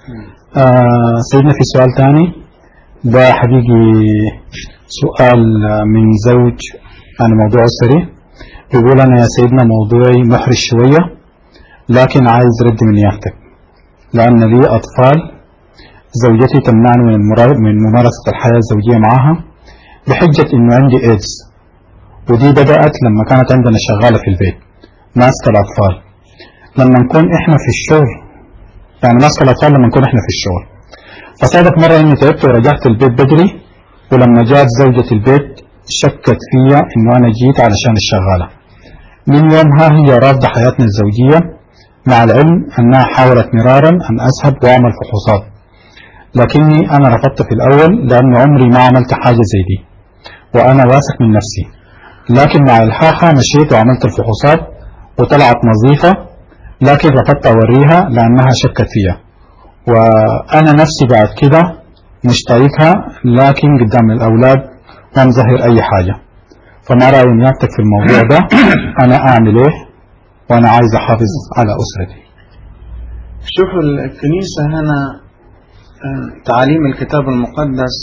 آه سيدنا في سؤال ثاني ده حقيقي سؤال من زوج عن موضوع أسري بيقول أنا يا سيدنا موضوعي محرج شوية لكن عايز رد من يافتك لأن لي أطفال زوجتي تمنعني من من ممارسة الحياة الزوجية معها بحجة إنه عندي إيدز ودي بدأت لما كانت عندنا شغالة في البيت ماسكة الأطفال لما نكون إحنا في الشغل يعني ماسكة الأطفال لما نكون إحنا في الشغل فصادف مرة إني تعبت ورجعت البيت بدري ولما جات زوجة البيت شكت فيا إنه أنا جيت علشان الشغالة من يومها هي رافضة حياتنا الزوجية مع العلم أنها حاولت مرارا أن أذهب وأعمل فحوصات لكني أنا رفضت في الأول لأن عمري ما عملت حاجة زي دي وأنا واثق من نفسي لكن مع الحاحة مشيت وعملت الفحوصات وطلعت نظيفة لكن رفضت أوريها لأنها شكت فيها وأنا نفسي بعد كده مش طايقها لكن قدام الأولاد ما مظهر أي حاجة فما رأي نيابتك في الموضوع ده أنا أعمل إيه وأنا عايز أحافظ على أسرتي شوف الكنيسة هنا تعاليم الكتاب المقدس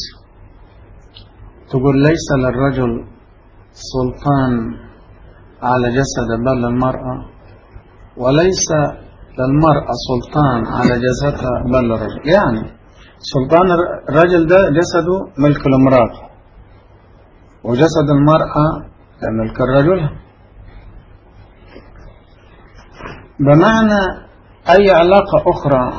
تقول ليس للرجل سلطان على جسد بل المرأة وليس للمرأة سلطان على جسدها بل للرجل يعني سلطان الرجل ده جسده ملك لمراته وجسد المرأة ملك الرجل بمعنى أي علاقة أخرى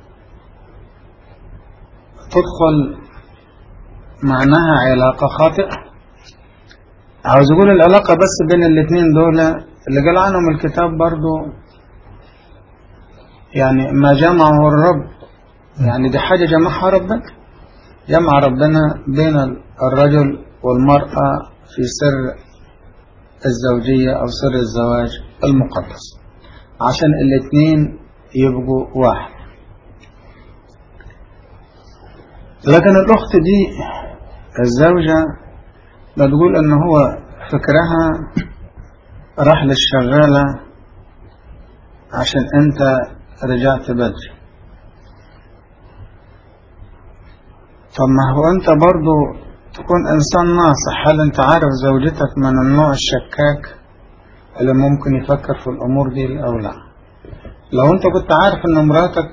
تدخل معناها علاقة خاطئة عاوز أقول العلاقة بس بين الاثنين دول اللي قال عنهم الكتاب برضو يعني ما جمعه الرب يعني دي حاجة جمعها ربنا جمع ربنا بين الرجل والمرأة في سر الزوجية أو سر الزواج المقدس عشان الاثنين يبقوا واحد لكن الأخت دي الزوجة بتقول إن هو فكرها راح للشغالة عشان أنت رجعت بدري طب ما هو أنت برضو تكون إنسان ناصح هل أنت عارف زوجتك من النوع الشكاك اللي ممكن يفكر في الأمور دي أو لا لو أنت كنت عارف إن مراتك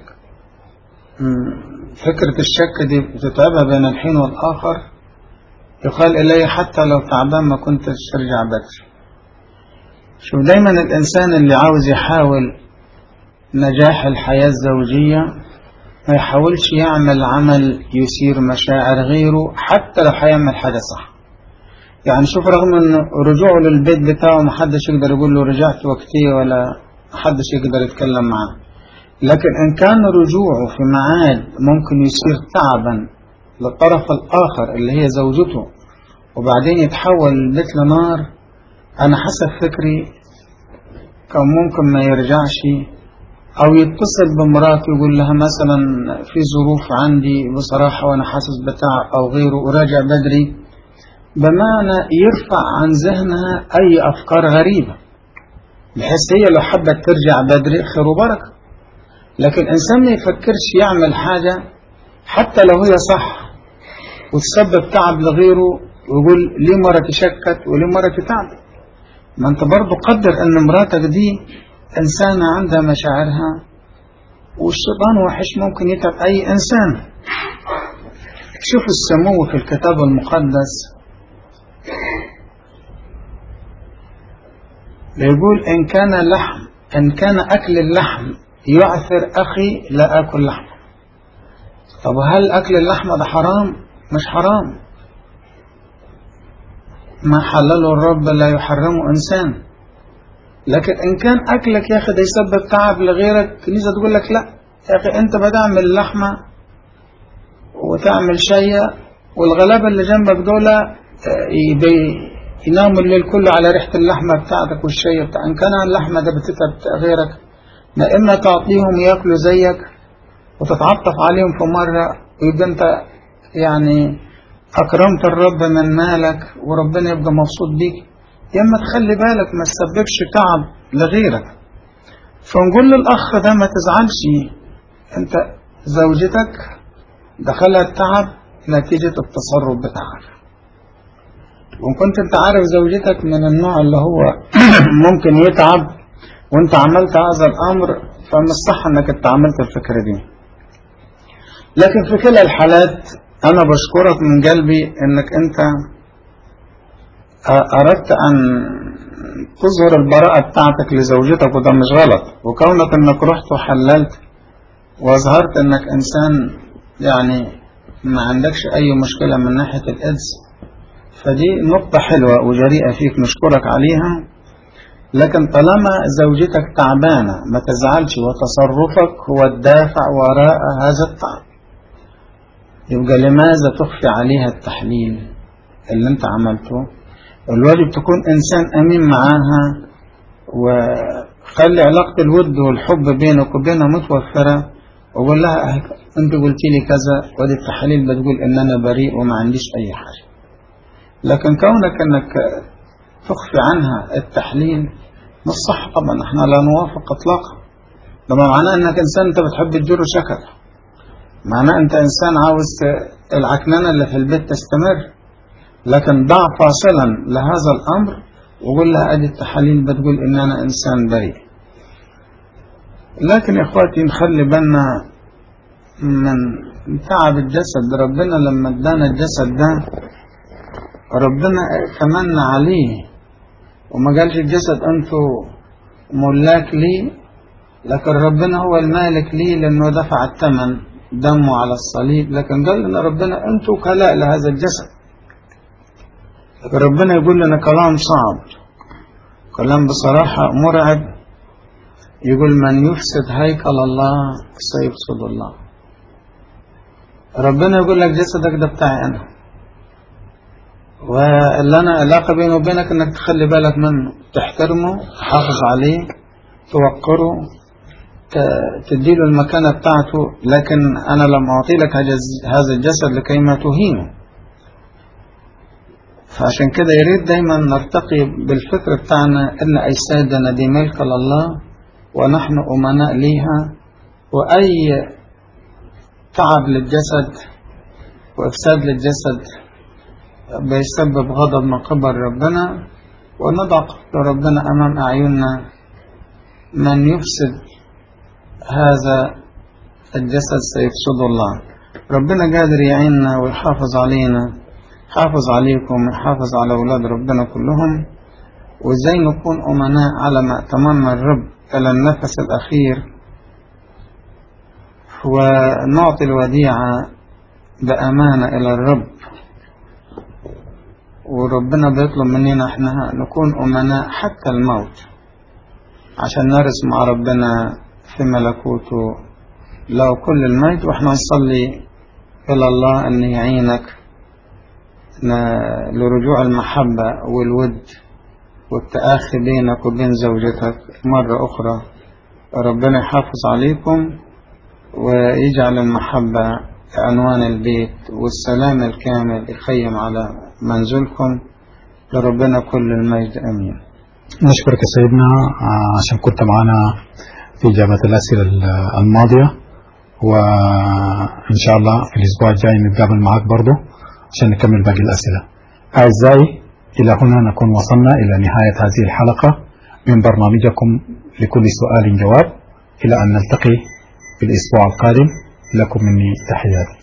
فكرة الشك دي بتتعبها بين الحين والآخر يقال إلي حتى لو تعبان ما كنت ترجع بدري شوف دايما الإنسان اللي عاوز يحاول نجاح الحياة الزوجية ما يحاولش يعمل عمل يثير مشاعر غيره حتى لو هيعمل حاجة صح يعني شوف رغم ان رجوعه للبيت بتاعه محدش يقدر يقول له رجعت وقتي ولا محدش يقدر يتكلم معاه لكن ان كان رجوعه في معاد ممكن يصير تعبا للطرف الاخر اللي هي زوجته وبعدين يتحول البيت لنار انا حسب فكري كان ممكن ما يرجعش او يتصل بمراته يقول لها مثلا في ظروف عندي بصراحة وانا حاسس بتعب او غيره وراجع بدري بمعنى يرفع عن ذهنها اي افكار غريبة بحيث هي لو حبت ترجع بدري خير وبركة لكن انسان ما يفكرش يعمل حاجة حتى لو هي صح وتسبب تعب لغيره ويقول ليه مرتي شكت وليه مرتي تعبت ما انت برضو قدر ان مراتك دي إنسانة عندها مشاعرها والشيطان وحش ممكن يتعب أي إنسان شوف السمو في الكتاب المقدس يقول إن كان لحم إن كان أكل اللحم يعثر أخي لا أكل لحم طب هل أكل اللحم ده حرام مش حرام ما حلله الرب لا يحرمه إنسان لكن إن كان أكلك يا أخي ده يسبب تعب لغيرك كنيسة تقول لك لا يا أخي أنت بتعمل لحمة وتعمل شيء والغلابة اللي جنبك دول يناموا الليل كله على ريحة اللحمة بتاعتك والشيء بتاع إن كان اللحمة ده بتتعب غيرك ما إما تعطيهم ياكلوا زيك وتتعطف عليهم في مرة ويبقى أنت يعني أكرمت الرب من مالك وربنا يبقى مبسوط بيك يا اما تخلي بالك ما تسببش تعب لغيرك فنقول للأخ ده ما تزعلش انت زوجتك دخلها التعب نتيجة التصرف بتاعك وإن كنت انت عارف زوجتك من النوع اللي هو ممكن يتعب وانت عملت هذا الأمر فمش صح انك انت عملت الفكرة دي لكن في كلا الحالات أنا بشكرك من قلبي انك انت أردت أن تظهر البراءة بتاعتك لزوجتك وده مش غلط وكونك أنك رحت وحللت وأظهرت أنك إنسان يعني ما عندكش أي مشكلة من ناحية الإدس فدي نقطة حلوة وجريئة فيك نشكرك عليها لكن طالما زوجتك تعبانة ما تزعلش وتصرفك هو الدافع وراء هذا التعب يبقى لماذا تخفي عليها التحليل اللي انت عملته الواجب تكون إنسان أمين معاها وخلي علاقة الود والحب بينك وبينها متوفرة وقول لها أنت قلت لي كذا ودي التحاليل بتقول إن أنا بريء وما عنديش أي حاجة لكن كونك أنك تخفي عنها التحليل مش صح طبعا احنا لا نوافق اطلاقا ده معناه انك انسان انت بتحب تجر شكل معناه انت انسان عاوز العكننه اللي في البيت تستمر لكن ضع فاصلا لهذا الأمر وقول لها أدي التحاليل بتقول إن أنا إنسان بريء لكن يا إخواتي نخلي بالنا من تعب الجسد ربنا لما ادانا الجسد ده ربنا تمنى عليه وما قالش الجسد أنتوا ملاك لي لكن ربنا هو المالك لي لأنه دفع الثمن دمه على الصليب لكن قال لنا ربنا أنتوا كلاء لهذا الجسد لكن ربنا يقول لنا كلام صعب كلام بصراحة مرعب يقول من يفسد هيكل الله سيفسد الله ربنا يقول لك جسدك ده بتاعي أنا واللي أنا علاقة بينه وبينك إنك تخلي بالك منه تحترمه تحافظ عليه توقره ت- تديله المكانة بتاعته لكن أنا لم أعطي لك هجز- هذا الجسد لكي ما تهينه فعشان كده يا ريت دايما نرتقي بالفكر بتاعنا ان اجسادنا دي ملك لله ونحن امناء ليها واي تعب للجسد وافساد للجسد بيسبب غضب من قبل ربنا ونضع قول ربنا امام اعيننا من يفسد هذا الجسد سيفسد الله ربنا قادر يعيننا ويحافظ علينا حافظ عليكم ويحافظ على أولاد ربنا كلهم وإزاي نكون أمناء على ما أتمنى الرب إلى النفس الأخير ونعطي الوديعة بأمانة إلى الرب وربنا بيطلب مننا احنا نكون أمناء حتى الموت عشان نرث مع ربنا في ملكوته له كل المجد واحنا نصلي إلى الله أن يعينك ن- لرجوع المحبة والود والتآخي بينك وبين زوجتك مرة أخرى ربنا يحافظ عليكم ويجعل المحبة عنوان البيت والسلام الكامل يخيم على منزلكم لربنا كل المجد أمين نشكرك يا سيدنا آه، عشان كنت معنا في إجابة الأسئلة ال- الماضية وإن شاء الله في الأسبوع الجاي نتقابل معك برضو عشان نكمل باقي الأسئلة أعزائي إلى هنا نكون وصلنا إلى نهاية هذه الحلقة من برنامجكم لكل سؤال جواب إلى أن نلتقي في الأسبوع القادم لكم مني تحياتي